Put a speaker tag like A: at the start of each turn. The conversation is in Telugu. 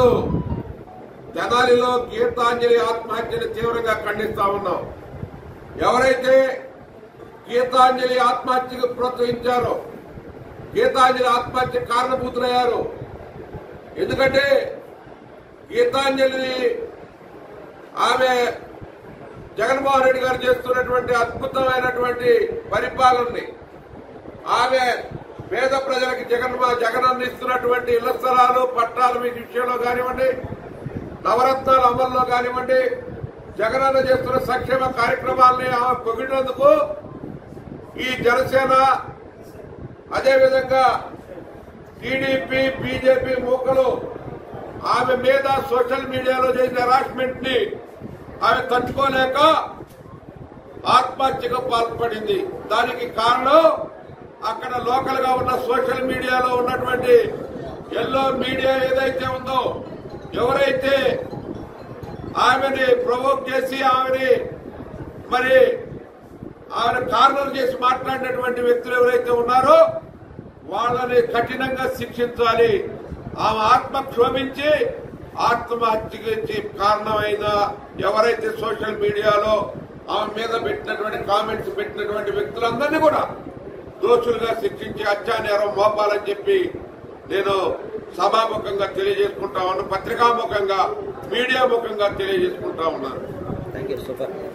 A: తెనాలిలో గీతాంజలి ఆత్మహత్యను తీవ్రంగా ఖండిస్తా ఉన్నాం ఎవరైతే గీతాంజలి ఆత్మహత్యకు ప్రోత్సహించారో గీతాంజలి ఆత్మహత్య కారణభూతులయ్యారు ఎందుకంటే గీతాంజలిని ఆమె జగన్మోహన్ రెడ్డి గారు చేస్తున్నటువంటి అద్భుతమైనటువంటి పరిపాలనని ఆమె పేద ప్రజలకు జగన్ జగన్ అందిస్తున్నటువంటి ఇళ్ల స్థలాలు పట్టాలు మీ విషయంలో కానివ్వండి నవరత్నాల అమల్లో కానివ్వండి జగనన్న చేస్తున్న సంక్షేమ కార్యక్రమాలని ఆమె పొగిడినందుకు ఈ జనసేన అదేవిధంగా టీడీపీ బీజేపీ మూకలు ఆమె మీద సోషల్ మీడియాలో చేసిన హెరాస్మెంట్ ని ఆమె తట్టుకోలేక ఆత్మహత్యకు పాల్పడింది దానికి కారణం అక్కడ లోకల్ గా ఉన్న సోషల్ మీడియాలో ఉన్నటువంటి ఎల్లో మీడియా ఏదైతే ఉందో ఎవరైతే ఆమెని ప్రొవోక్ చేసి ఆమెని మరి ఆమె కార్నర్ చేసి మాట్లాడినటువంటి వ్యక్తులు ఎవరైతే ఉన్నారో వాళ్ళని కఠినంగా శిక్షించాలి ఆమె ఆత్మ క్షోభించి ఆత్మహత్యకి కారణమైన ఎవరైతే సోషల్ మీడియాలో ఆమె మీద పెట్టినటువంటి కామెంట్స్ పెట్టినటువంటి వ్యక్తులందరినీ కూడా దోషులుగా శిక్షించి హత్యానేరం మోపాలని చెప్పి నేను సభాముఖంగా తెలియజేసుకుంటా ఉన్నాను పత్రికాముఖంగా మీడియా ముఖంగా తెలియజేసుకుంటా ఉన్నాను
B: థ్యాంక్ యూ సూపర్